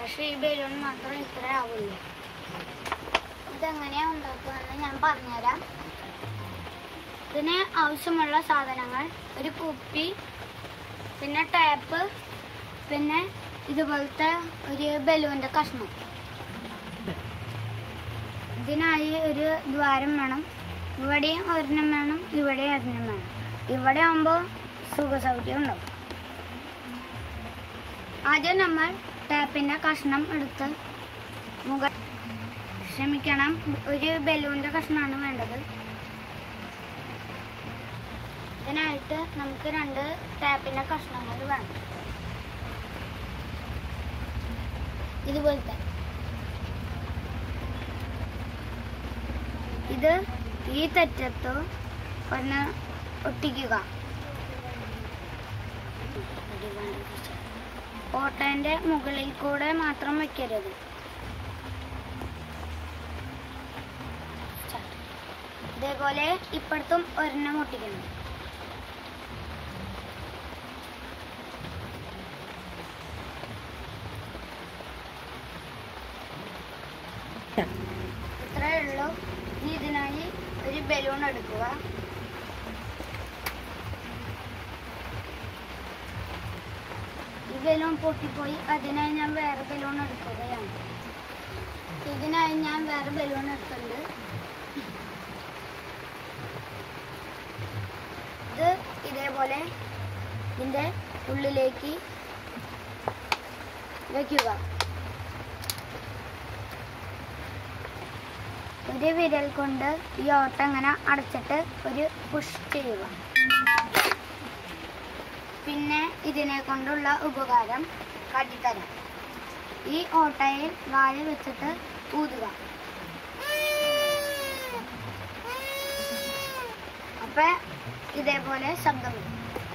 പക്ഷെ ഈ ബലൂൺ മാത്രം ഇത്ര ആവില്ല ഇതെങ്ങനെയാ ഉണ്ടാക്കുകയെന്ന് ഞാൻ പറഞ്ഞുതരാം ഇതിന് ആവശ്യമുള്ള സാധനങ്ങൾ ഒരു കുപ്പി പിന്നെ ടാപ്പ് പിന്നെ ഇതുപോലത്തെ ഒരു ബലൂണിന്റെ കഷ്ണം ഇതിനായി ഒരു ദ്വാരം വേണം ഇവിടെയും ഒരെണ്ണം വേണം ഇവിടെയും ഒരെണ്ണം വേണം ഇവിടെ ആകുമ്പോൾ സുഖസൗകര്യം ഉണ്ടാവും ആദ്യം നമ്മൾ ടാപ്പിന്റെ കഷ്ണം എടുത്ത് മുഖ ക്ഷമിക്കണം ഒരു ബലൂണിന്റെ കഷ്ണമാണ് വേണ്ടത് ഇതിനായിട്ട് നമുക്ക് രണ്ട് ടാപ്പിന്റെ കഷ്ണങ്ങൾ വേണം ഇതുപോലത്തെ ഇത് ഈ തെറ്റത്ത് ഒന്ന് ഒട്ടിക്കുക ഓട്ടന്റെ മുകളിൽ കൂടെ മാത്രം വെക്കരുത് ഇതേപോലെ ഇപ്പുറത്തും ഒരെണ്ണം ഒട്ടിക്കണം ഇത്രയേ ഉള്ളൂ ഇനി ഇതിനായി ഒരു ബലൂൺ എടുക്കുക ഈ ബലൂൺ പൊട്ടിപ്പോയി അതിനായി ഞാൻ വേറെ ബലൂൺ എടുക്കുകയാണ് ഇതിനായി ഞാൻ വേറെ ബലൂൺ എടുക്കുന്നുണ്ട് ഇത് ഇതേപോലെ ഇതിന്റെ ഉള്ളിലേക്ക് വെക്കുക ഒരു വിരൽ കൊണ്ട് ഈ ഓട്ട ഇങ്ങനെ അടച്ചിട്ട് ഒരു പുഷ് ചെയ്യുക പിന്നെ ഇതിനെ കൊണ്ടുള്ള ഉപകാരം കാട്ടിത്തരാം ഈ ഓട്ടയിൽ വാഴ വെച്ചിട്ട് ഊതുക അപ്പൊ ഇതേപോലെ ശബ്ദം വരും